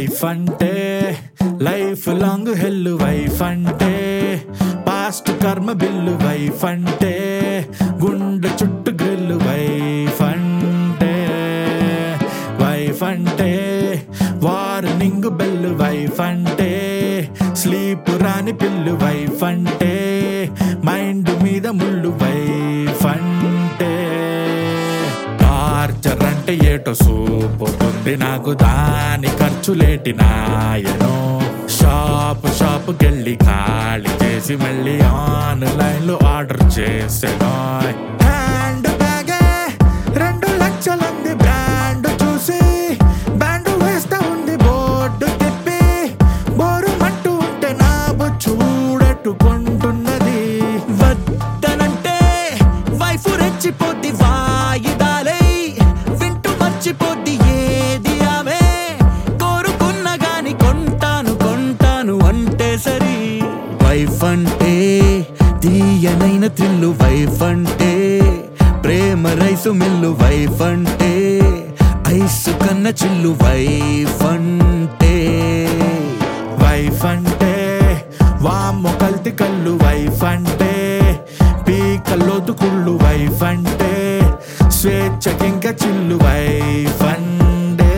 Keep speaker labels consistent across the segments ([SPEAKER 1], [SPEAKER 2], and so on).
[SPEAKER 1] wife అంటే life long hell wife అంటే past కర్మ బిల్లు వైఫ్ అంటే గుండె చుట్టూ గ్రిల్లు వైఫ్ అంటే వైఫ్ అంటే వార్నింగ్ బెల్ వైఫ్ అంటే స్లీప్ రాని పిల్లు వైఫ్ అంటే మైండ్ మీద ముళ్ళు వైఫ్ అంటే టార్చర్ అంటే ఏటో సూపుతుంది నాకు దాని ఖర్చు లేటి నాయను షాప్ షాప్ కెళ్ళి ఖాళీ చేసి మళ్ళీ ఆన్లైన్ లో ఆర్డర్ చేసాను హ్యాండ్ బ్యాగే రెండు లక్షలుంది బ్రాండ్ చూసి బ్యాండ్ వేస్తా ఉంది బోర్డు తిప్పి బోరు మట్టు ఉంటే నా చూడట్టుకుంటున్నది
[SPEAKER 2] వద్దనంటే వైఫ్ రెచ్చిపోద్ది వాయిదాలై వింటూ మర్చిపోద్ది ఏది ఆమె కోరుకున్న గాని కొంటాను కొంటాను అంటే సరి వైఫ్ అంటే తీయనైన త్రిల్లు వైఫ్ అంటే ప్రేమ రైసు మిల్లు వైఫ్ అంటే ఐసు కన్న చిల్లు వైఫ్ అంటే
[SPEAKER 1] వైఫ్ అంటే వామ్మ కల్తి కళ్ళు వైఫ్ అంటే పీకల్లోతు కుళ్ళు వైఫ్ అంటే స్వేచ్ఛకింక చిల్లు వైఫ్ అంటే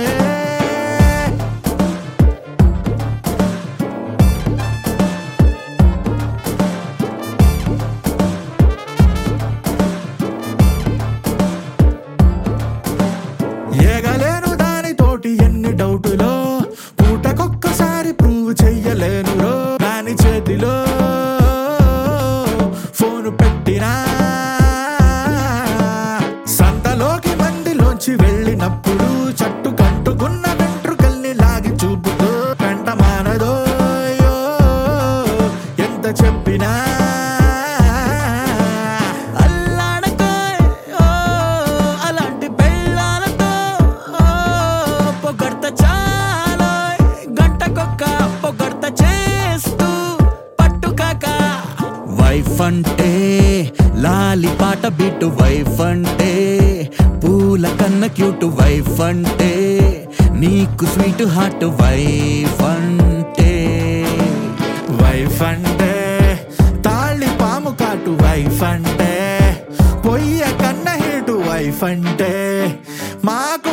[SPEAKER 1] ఏగలేను దానితోటి ఎన్ని డౌటులో పూటకొక్కసారి ప్రూవ్ చెయ్యలేను రో దాని చేతిలో ఫోను పెట్టినా సంతలోకి మందిలోంచి వెళ్ళినప్పుడు చట్టు కంటుకున్న వెంట్రుకల్ని లాగి చూపుతూ వెంట మానదో ఎంత చెప్పినా
[SPEAKER 2] అల్లాడకోయ్ ఓ అలాంటి పెళ్ళాలతో ఓ పొగడ్త చాలోయ్ గంటకొక్క పొగడ్త చేస్తూ పట్టుకాక వైఫ్ అంటే లాలి పాట బిట్టు వైఫ్ అంటే పూల కన్న క్యూట్ వైఫ్ అంటే నీకు స్వీట్ హార్ట్ వైఫ్ అంటే
[SPEAKER 1] వైఫ్ అంటే తాళి పాము కాటు వైఫ్ అంటే పొయ్య కన్న హీటు వైఫ్ అంటే మాకు